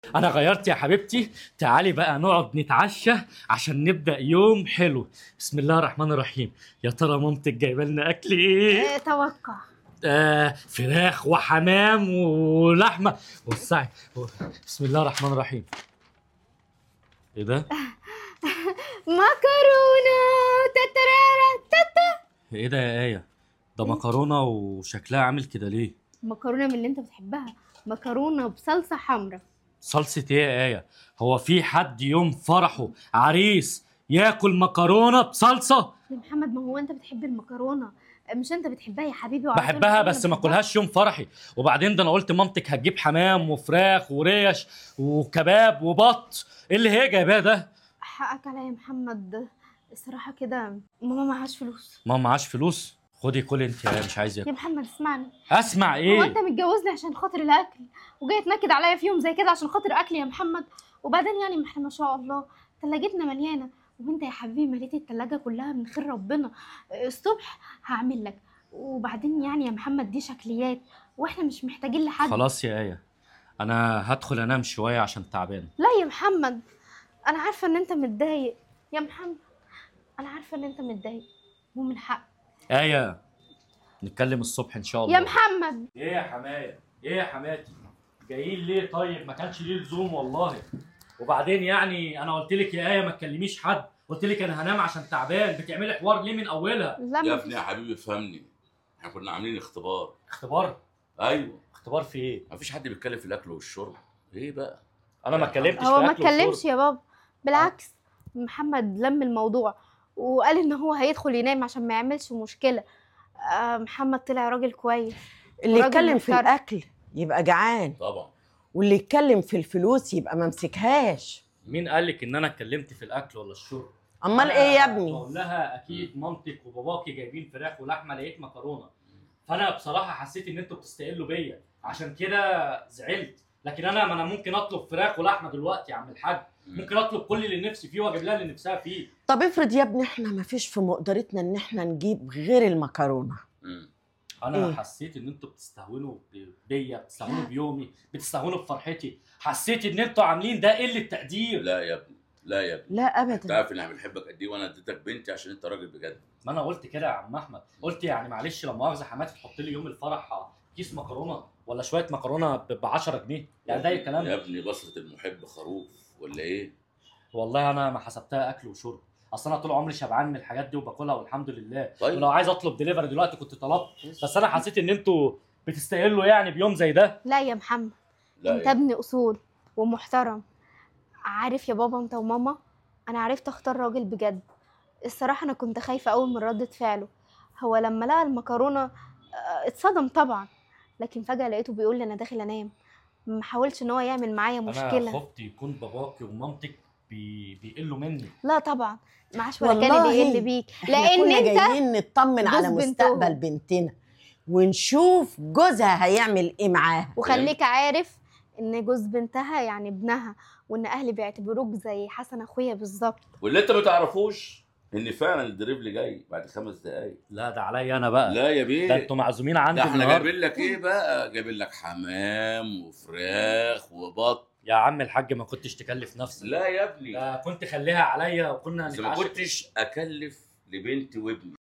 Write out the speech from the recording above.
انا غيرت يا حبيبتي تعالي بقى نقعد نتعشى عشان نبدا يوم حلو بسم الله الرحمن الرحيم يا ترى مامتك جايبه لنا اكل ايه آه، توقع آه فراخ وحمام ولحمه وسعي بسم الله الرحمن الرحيم ايه ده مكرونه تترارا تتا ايه ده يا ايه ده مكرونه وشكلها عامل كده ليه مكرونه من اللي انت بتحبها مكرونه بصلصه حمراء صلصه ايه يا ايه هو في حد يوم فرحه عريس ياكل مكرونه بصلصه يا محمد ما هو انت بتحب المكرونه مش انت بتحبها يا حبيبي وعلى طول بحبها بتقول بس أنا ما اكلهاش يوم فرحي وبعدين ده انا قلت مامتك هتجيب حمام وفراخ وريش وكباب وبط ايه اللي هي جايباه ده حقك عليا يا محمد الصراحه كده ماما معهاش فلوس ما معاش فلوس خدي كل انت يا مش عايز يا ياكل محمد اسمعني اسمع هو ايه انت متجوزني عشان خاطر الاكل وجاي تنكد عليا في يوم زي كده عشان خاطر اكل يا محمد وبعدين يعني ما احنا ما شاء الله تلاجتنا مليانه وانت يا حبيبي مليت التلاجة كلها من خير ربنا الصبح هعمل لك وبعدين يعني يا محمد دي شكليات واحنا مش محتاجين لحد خلاص يا ايه انا هدخل انام شويه عشان تعبان لا يا محمد انا عارفه ان انت متضايق يا محمد انا عارفه ان انت متضايق ومن حق ايه نتكلم الصبح ان شاء الله يا محمد ايه يا حمايه ايه يا حماتي جايين ليه طيب ما كانش ليه لزوم والله وبعدين يعني انا قلت لك يا ايه ما تكلميش حد قلت لك انا هنام عشان تعبان بتعملي حوار ليه من اولها لا يا ما ابني يا حبيبي فهمني احنا كنا عاملين اختبار اختبار ايوه اختبار في ايه مفيش حد بيتكلم في الاكل والشرب ايه بقى انا ما اتكلمتش هو في ما أكل وشرب. اتكلمش يا بابا بالعكس محمد لم الموضوع وقال ان هو هيدخل ينام عشان ما يعملش مشكله آه، محمد طلع راجل كويس اللي وراجل يتكلم في محترم. الاكل يبقى جعان طبعا واللي يتكلم في الفلوس يبقى ما مسكهاش مين قال لك ان انا اتكلمت في الاكل ولا الشرب امال أنا ايه يا ابني بقول لها اكيد مامتك وباباكي جايبين فراخ ولحمه لقيت مكرونه فانا بصراحه حسيت ان انتوا بتستقلوا بيا عشان كده زعلت لكن انا ما انا ممكن اطلب فراخ ولحمه دلوقتي يا عم الحاج ممكن اطلب كل اللي نفسي فيه واجيب لها اللي نفسها فيه طب افرض يا ابني احنا ما فيش في مقدرتنا ان احنا نجيب غير المكرونه مم. انا إيه؟ حسيت ان انتوا بتستهونوا ب- بيا بتستهونوا بيومي بتستهونوا بفرحتي حسيت ان انتوا عاملين ده قله تقدير لا يا ابني لا يا ابني لا انت ابدا عارف ان انا بنحبك قد ايه وانا اديتك بنتي عشان انت راجل بجد ما انا قلت كده يا عم احمد قلت يعني معلش لما مؤاخذه حماتي تحط لي يوم الفرح كيس مكرونه ولا شويه مكرونه ب 10 جنيه يعني ده يا الكلام ابني بصرة المحب خروف ولا ايه والله انا ما حسبتها اكل وشرب اصل انا طول عمري شبعان من الحاجات دي وباكلها والحمد لله طيب. ولو عايز اطلب دليفري دلوقتي كنت طلبت بس انا حسيت ان انتوا بتستقلوا يعني بيوم زي ده لا يا محمد لا انت يا ابن اصول ومحترم عارف يا بابا انت وماما انا عرفت اختار راجل بجد الصراحه انا كنت خايفه قوي من ردة فعله هو لما لقى المكرونه اه، اتصدم طبعا لكن فجاه لقيته بيقول لي انا داخل انام ما حاولش ان هو يعمل معايا انا مشكله خفت يكون باباكي ومامتك بي... بيقلوا مني لا طبعا معاش ولا كان والله اللي يقل بيك احنا لان كنا انت جايين نطمن على جوز مستقبل بنتهم. بنتنا ونشوف جوزها هيعمل ايه معاها وخليك عارف ان جوز بنتها يعني ابنها وان اهلي بيعتبروك زي حسن اخويا بالظبط واللي انت ما تعرفوش ان فعلا الدريبلي جاي بعد خمس دقايق لا ده عليا انا بقى لا يا ده بيه انتوا معزومين عندي ده احنا النهارده جايبين لك ايه بقى جايبين لك حمام وفراخ وبط يا عم الحاج ما كنتش تكلف نفسك لا يا ابني ده كنت خليها عليا وكنا بس ما نتعشى كنتش اكلف لبنتي وابني